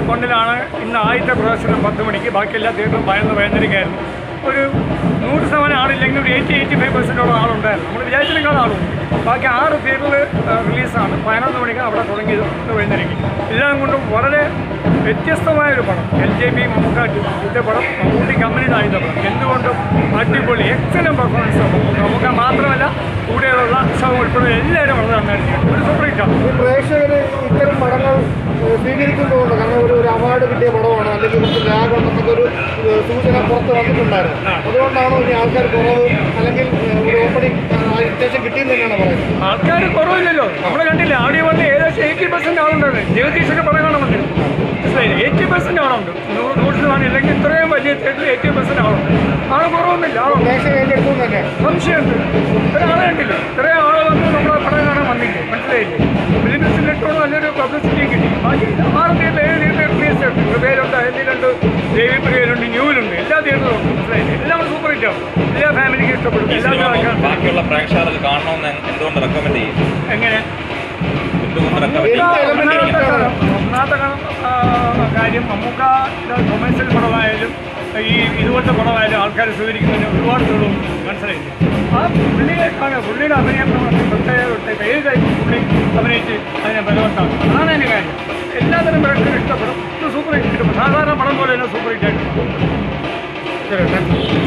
ഒന്നിലാണ് ഇന്ന് ആദ്യത്തെ പ്രദർശനം പത്ത് മണിക്ക് ബാക്കി എല്ലാ തിയേറ്ററും പതിനൊന്ന് പതിനൊന്നരയ്ക്കായിരുന്നു ഒരു നൂറ് ശതമാനം ആളില്ലെങ്കിൽ ഒരു എയ്റ്റി എയ്റ്റി ഫൈവ് പെർസെൻറ്റോളം ആളുണ്ടായിരുന്നു നമ്മൾ വിചാരിച്ചതിനേക്കാൾ ആളും ബാക്കി ആറ് തിയേറ്ററിൽ റിലീസാണ് പതിനൊന്ന് മണിക്ക് അവിടെ തുടങ്ങിയത് പത്ത് പതിനൊന്നരയ്ക്ക് എല്ലാം കൊണ്ടും വളരെ വ്യത്യസ്തമായ ഒരു പടം എൽ ജെ പി മമ്മൂക്കാറ്റ് ഇത്തെ പടം മമ്മൂട്ടി കമ്പനിയുടെ ആയുധ പടം എന്തുകൊണ്ടും അടിപൊളി എക്സലൻ പെർഫോമൻസ് മമ്മൂക്ക മാത്രമല്ല കൂടെയുള്ള ഉത്സവം ഉൾപ്പെടെ എല്ലാവരും വളരെ നന്നായിട്ട് ഒരു സൂപ്പർ ഹിറ്റാണ് ഈ പ്രേക്ഷകർ ഇത്തരം പടങ്ങൾ ഏഹ്, സ്വീകരിക്കുന്നുണ്ട് കാരണം ഒരു ഒരു അവാർഡ് കിട്ടിയ പടമാണ് അല്ലെങ്കിൽ കുറച്ച് ലാഗ് ഉണ്ടെന്നൊക്കെ ഒരു ഏഹ്, സൂചന പുറത്ത് വന്നിട്ടുണ്ടായിരുന്നു അതുകൊണ്ടാണോ ഇനി ആൾക്കാർ കുറവ് അല്ലെങ്കിൽ ഏഹ്, ഒരു ഓപ്പണിംഗ് അത്യാവശ്യം കിട്ടിയെന്ന് തന്നെയാണ് പറയുന്നത് ആൾക്കാർ കുറവില്ലല്ലോ നമ്മൾ കണ്ടില്ല ആദ്യം വന്ന് ഏകദേശം എയ്റ്റി പെർസെൻറ്റ് ആളുണ്ടാണ് ജഗദീഷൊക്കെ പറയണം വന്നിട്ട് മനസ്സിലായില്ലേ എയ്റ്റി പെർസെൻറ്റ് ആളുണ്ട് നൂറ് നൂറ് ശതമാനം ഇല്ലെങ്കിൽ ഇത്രയും വലിയ തിയേറ്ററിൽ എയ്റ്റി പെർസെൻറ്റ് ആളുണ്ട് ആൾ കുറവൊന്നുമില്ല ആളുണ്ട് പ്രേക്ഷകർ ഏറ്റെടുത്തു തന്നെ സംശയമുണ്ട് ഇത്രയും ആളെ കണ്ടില്ല ഇത്രയും ആൾ വന്ന് നമ്മളെ പടം കാണാൻ വന്നില്ലേ മനസ്സിലായില്ലേ ഫിലിം ഫെസ്റ്റിലിട്ടോട് നല്ലൊരു പബ്ലിസിറ്റി കിട്ടി ബാക്കി ആറ് തിയേറ്റർ ഏഴ് തിയേറ്റർ റിലീസ് ഉണ്ട് പേരുണ്ട് ഹെല്ലിലുണ്ട് ദേവി പ്രിയയിലുണ്ട് ന്യൂവിലുണ്ട് എല്ലാ തിയേറ്ററും ഉണ്ട് മനസ്സിലായില്ലേ എല്ലാം സൂപ്പർ ഹിറ്റാണ് എല്ലാ ഫാമിലിക്കും ഇഷ്ടപ്പെടും ഈ എല്ലാ സിനിമ ആൾക്കാർക്കും ബാക്കിയുള്ള പ്രേക്ഷകർ ഇത് കാണണമെന്ന് എന്തുകൊണ്ട് റെക്കമെൻഡ് ചെയ്യും എങ്ങനെ എന്തുകൊണ്ട് റെക്കമെൻഡ് എന്ത് ചെയ്യും element ഒന്നാമത്തെ ഇഷ്ടമാണ്? കാര്യം- ഒന്നാമത്തെ കാര്യം, ആ, കാര്യം മമ്മൂക്ക കൊമേഴ്സ്യൽ പടമായാലും ഈ ഇതുപോലത്തെ പടമായാലും ആൾക്കാർ സ്വീകരിക്കുന്നതിന് ഒരുപാട് തെളിവുണ്ട് മനസ്സിലായില്ലേ ആ പുള്ളിയെ കാണുക പുള്ളിയുടെ അഭിനയം പ്രത്യേക പ്രത്യേക ഏത് ടൈപ്പ് പുള്ളി അഭിനയിച്ച് അതിനെ ബലവത്താണ് അതാണ് അതിൻ്റെ കാര്യം എല്ലാത്തരം പ്രേക്ഷകർ ഇഷ്ടപ്പെടും ഇത് സൂപ്പർ ഹിറ്റ് ഇഷ്ടപ്പെടും സാധാരണ പടം പോലെ തന്നെ സൂപ്പർ ഹിറ്റ് ആയിട്ട് ശരി താങ്ക് യു.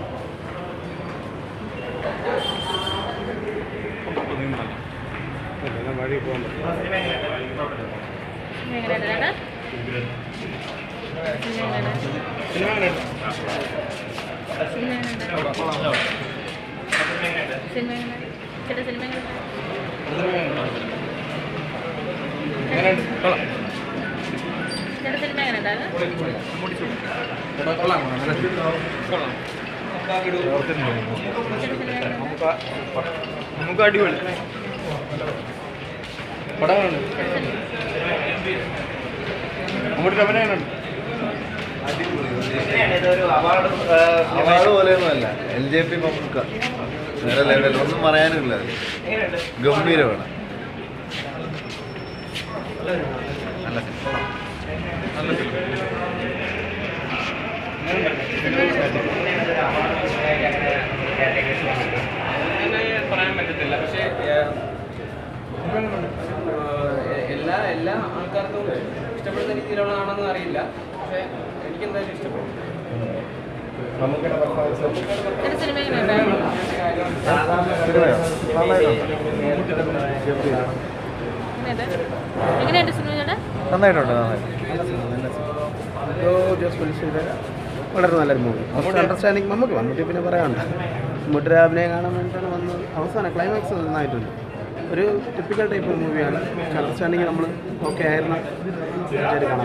എങ്ങനെയാണ് സിനിമ ചേട്ടാ സിനിമ ചേട്ടാ സിനിമ എങ്ങനെ നമുക്ക് അടിപൊളി പടങ്ങളുണ്ട് നമ്മുടെ അഭിനയമുണ്ട് ഇതൊരു അവാർഡ് അവാർഡ് പോലെയൊന്നുമല്ല എൽ ജെ പി മമ്മൂക്ക വേറെ ലെവൽ ഒന്നും പറയാനുമില്ല അത് ഗംഭീരമാണ് നല്ല സിനിമ അങ്ങനെ പറയാൻ പറ്റത്തില്ല പക്ഷേ ഏഹ്, ഏഹ്, എല്ലാ എല്ലാ ആൾക്കാർക്കും ഇഷ്ടപ്പെടുന്ന രീതിയിലുള്ളതാണെന്ന് അറിയില്ല പക്ഷേ എനിക്ക് എന്തായാലും ഇഷ്ടപ്പെടും ചേട്ടാ സിനിമ എങ്ങനെയുണ്ട് എങ്ങനെയുണ്ട് സിനിമ ചേട്ടാ നന്നായിട്ടുണ്ട് നന്നായിട്ട് ജോസ് പുലിശ്ശേരി വളരെ നല്ലൊരു മൂവി മമ്മൂട്ടി അണ്ടർസ്റ്റാൻഡിങ് മമ്മൂട്ടി മമ്മൂട്ടി പിന്നെ പറയാനുണ്ട് മമ്മൂട്ടിയുടെ അഭിനയം കാണാൻ വേണ്ടിയിട്ടാണ് വന്നത് അവസാനം ക്ലൈമാക്സ് നന്നായിട്ടുണ്ട് ഒരു ടിപ്പിക്കൽ ടൈപ്പ് മൂവിയാണ് അണ്ടർസ്റ്റാൻഡിങ് നമ്മൾ ഓക്കെ ആയിരുന്നു തീർച്ചയായിട്ടും കാണാൻ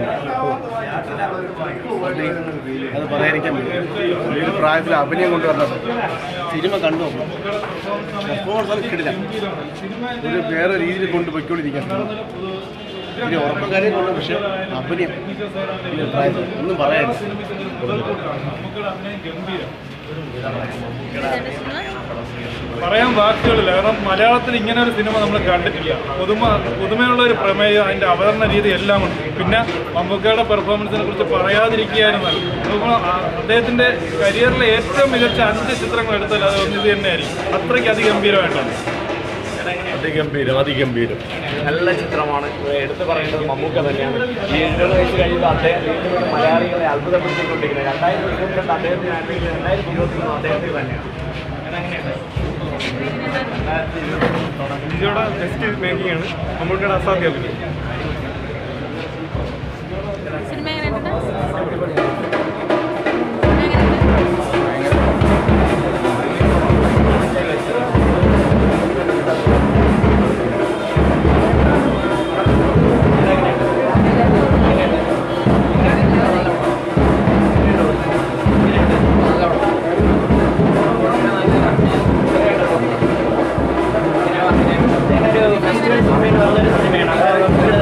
പറ്റും. അത് പറയാതിരിക്കാൻ പറ്റും ഈ പ്രായത്തിൽ അഭിനയം കൊണ്ടുവരണം സിനിമ കണ്ടു പെർഫോമൻസ് അത് കിട്ടില്ല ഒരു വേറെ രീതിയിൽ കൊണ്ട് പൊയ്ക്കൊണ്ടിരിക്കാൻ ഇനി ഉറക്കം കാര്യങ്ങളുണ്ട് പക്ഷെ അഭിനയം ഈ പ്രായത്തിൽ ഒന്നും പറയാനില്ല ചേട്ടാ സിനിമ പറയാൻ വാക്കുകളില്ല കാരണം മലയാളത്തിൽ ഇങ്ങനെ ഒരു സിനിമ നമ്മൾ കണ്ടിട്ടില്ല പുതുമ പുതുമയുള്ള ഒരു പ്രമേയം അതിൻ്റെ അവതരണ രീതി എല്ലാം ഉണ്ട് പിന്നെ മമ്മൂക്കയുടെ പെർഫോമൻസിനെ കുറിച്ച് പറയാതിരിക്കുകയായിരുന്നു അപ്പോൾ അദ്ദേഹത്തിൻ്റെ കരിയറിലെ ഏറ്റവും മികച്ച അഞ്ച് ചിത്രങ്ങൾ എടുത്താൽ അത് ഒന്ന് ഇത് തന്നെയായിരിക്കും അത്രയ്ക്ക് അതിഗംഭീരമായിട്ടാണ് അതിഗംഭീരം അതിഗംഭീരം നല്ല ചിത്രമാണ് എടുത്തു പറയേണ്ടത് മമ്മൂക്ക തന്നെയാണ് ഈ എഴുപത് വയസ്സ് കഴിയുമ്പോൾ അദ്ദേഹം വീണ്ടും മലയാളികളെ അത്ഭുതപ്പെടുത്തിക്കൊണ്ടിരിക്കുന്നത് രണ്ടായിരത്തി ഇരുപത്തിരണ്ട് അദ്ദേഹത്തിനാണെങ്കിൽ രണ്ടായിരത്തി ഇരുപത്തി മൂന്ന് അദ്ദേഹത്തിന് തന്നെയാണ് ഇന്ത്യയുടെ ബെസ്റ്റ് മേക്കിംഗ് ആണ് മമ്മൂക്കയുടെ അസാധ്യ അഭിനയം സിനിമ എങ്ങനെയുണ്ട് സിനിമ എങ്ങനെയുണ്ട് നല്ലൊരു സിനിമയാണ്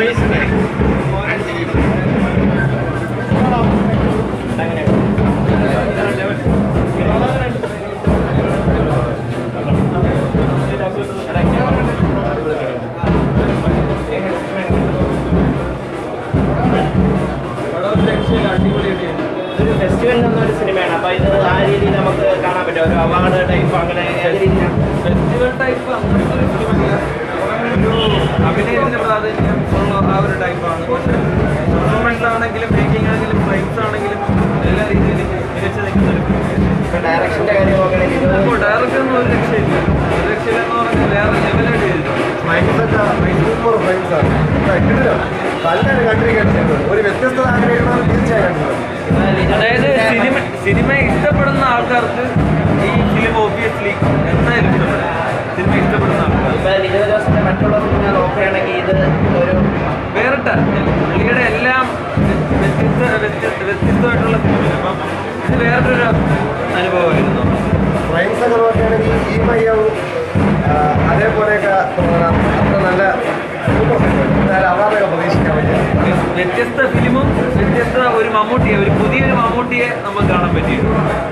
ഇതൊരു ഫെസ്റ്റിവലിൽ നിന്നൊരു സിനിമയാണ് അപ്പൊ ഇത് ആ രീതിയിൽ നമുക്ക് കാണാൻ പറ്റും ഒരു അവാർഡ് ടൈപ്പ് അങ്ങനെ ഏത് രീതിയിലാണ് ഫെസ്റ്റിവൽ ടൈപ്പ് അങ്ങനത്തെ ഒരു സിനിമയില്ല ഒരു അഭിനയത്തിന് പ്രാധാന്യം ഉള്ള ആ ഒരു ടൈപ്പാണ് പെർഫോമൻസ് ആണെങ്കിലും മേക്കിംഗ് ആണെങ്കിലും ഫ്രെയിംസ് ആണെങ്കിലും എല്ലാ രീതിയിലും മികച്ച നിൽക്കുന്ന ഒരു ഇപ്പൊ ഡയറക്ഷന്റെ കാര്യം നോക്കുകയാണെങ്കിൽ ഇത് ഇപ്പോൾ ഡയറക്റ്റ് ഒന്നും ഒരു രക്ഷയില്ല ഒരു രക്ഷയില്ലെന്ന് പറഞ്ഞാൽ വേറെ ലെവലായിട്ട് ചെയ്തിട്ടുണ്ട് സൂപ്പർ ഫ്രണ്ട്സ് ആണ് കിട്ടില്ല നല്ലൊരു കണ്ടിരിക്കാൻ ഒരു വ്യത്യസ്തത ആഗ്രഹിക്കണമെന്ന് തീർച്ചയായും കണ്ടിട്ടുണ്ട് അതായത് സിനിമ സിനിമ ഇഷ്ടപ്പെടുന്ന ആൾക്കാർക്ക് ഈ ഫിലിം ഓബിയസ്ലി എന്തായാലും ഇഷ്ടപ്പെടും സിനിമ ഇഷ്ടപ്പെടുന്ന ആൾക്കാർ ഇപ്പൊ ലിജോ ജോസിന്റെ മറ്റുള്ള സിനിമ നോക്കുകയാണെങ്കിൽ ഇത് ഒരു വേറിട്ട പുള്ളിയുടെ എല്ലാം വ്യത്യസ്ത വ്യത്യസ്ത വ്യത്യസ്തമായിട്ടുള്ള സിനിമ അപ്പം ഇത് വേറിട്ടൊരു അനുഭവമായിരുന്നു ഫ്രണ്ട്സ് ഒക്കെ നോക്കുകയാണെങ്കിൽ ഈ പയ്യാവും അതേപോലെയൊക്കെ തോന്നണം അത്ര നല്ല സൂപ്പർ എന്തായാലും അവാർഡൊക്കെ പ്രതീക്ഷിക്കാൻ പറ്റില്ല വ്യത്യസ്ത ഫിലിമും വ്യത്യസ്ത ഒരു മമ്മൂട്ടിയെ ഒരു പുതിയൊരു മമ്മൂട്ടിയെ നമുക്ക് കാണാൻ പറ്റിയിട്ടുണ്ട്